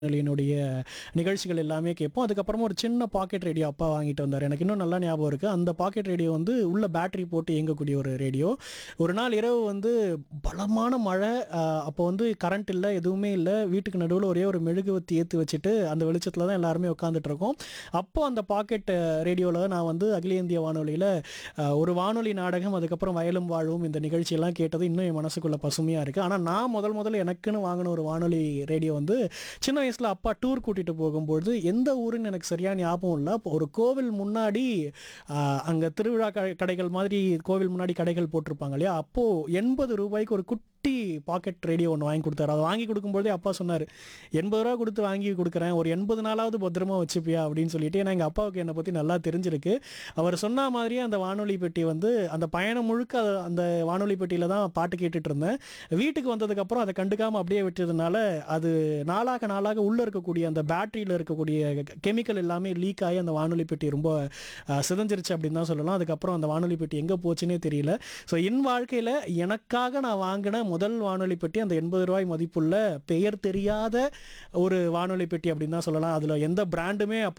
வானொலியினுடைய நிகழ்ச்சிகள் எல்லாமே கேட்போம் அதுக்கப்புறமா ஒரு சின்ன பாக்கெட் ரேடியோ அப்பா வாங்கிட்டு வந்தார் எனக்கு இன்னும் நல்லா ஞாபகம் இருக்குது அந்த பாக்கெட் ரேடியோ வந்து உள்ள பேட்டரி போட்டு இயங்கக்கூடிய ஒரு ரேடியோ ஒரு நாள் இரவு வந்து பலமான மழை ஆஹ், அப்போ வந்து கரண்ட் இல்லை எதுவுமே இல்லை வீட்டுக்கு நடுவில் ஒரே ஒரு மெழுகுவத்தி ஏற்றி வச்சுட்டு அந்த வெளிச்சத்தில் தான் எல்லாருமே உட்காந்துட்டு இருக்கோம் அப்போ அந்த பாக்கெட் ரேடியோவில் நான் வந்து அகில இந்திய வானொலியில் ஒரு வானொலி நாடகம் அதுக்கப்புறம் வயலும் வாழும் இந்த நிகழ்ச்சியெல்லாம் கேட்டது இன்னும் என் மனசுக்குள்ள பசுமையாக இருக்குது ஆனால் நான் முதல் முதல்ல எனக்குன்னு வாங்கின ஒரு வானொலி ரேடியோ வந்து சின்ன வயசில் அப்பா டூர் கூட்டிகிட்டு போகும்பொழுது எந்த ஊருன்னு எனக்கு சரியான ஞாபகம் இல்லை அப்போ ஒரு கோவில் முன்னாடி அங்கே திருவிழா க- கடைகள் மாதிரி கோவில் முன்னாடி கடைகள் போட்டிருப்பாங்க இல்லையா அப்போது எண்பது ரூபாய்க்கு ஒரு குட்டி பாக்கெட் ரேடியோ ஒன்று வாங்கி கொடுத்தாரு அதை வாங்கி கொடுக்கும்போதே அப்பா சொன்னார் எண்பது ரூபா கொடுத்து வாங்கி கொடுக்குறேன் ஒரு எண்பது நாளாவது பத்திரமா வச்சுப்பியா அப்படின்னு சொல்லிட்டு ஏன்னா எங்கள் அப்பாவுக்கு என்னை பற்றி நல்லா தெரிஞ்சிருக்கு அவர் சொன்ன மாதிரியே அந்த வானொலி பெட்டி வந்து அந்த பயணம் முழுக்க அது- அந்த வானொலி பெட்டியில் தான் பாட்டு கேட்டுட்டு இருந்தேன் வீட்டுக்கு வந்ததுக்கப்புறம் அதை கண்டுக்காமல் அப்படியே விட்டதுனால அது நாளாக நாளாக உள்ளே இருக்கக்கூடிய அந்த பேட்டரியில் இருக்கக்கூடிய கெமிக்கல் எல்லாமே லீக் ஆகி அந்த வானொலி பெட்டி ரொம்ப அஹ், சிதைஞ்சிருச்சு அப்படின்னு தான் சொல்லலாம் அதுக்கப்புறம் அந்த வானொலி பெட்டி எங்கே போச்சுன்னே தெரியல ஸோ என் வாழ்க்கையில் எனக்காக நான் வாங்கின முதல் வானொலி பெட்டி அந்த எண்பது ரூபாய் மதிப்புள்ள பெயர் தெரியாத ஒரு வானொலி பெட்டி அப்படின்னு தான் சொல்லலாம் அதில் எந்த பிராண்டுமே அப்போ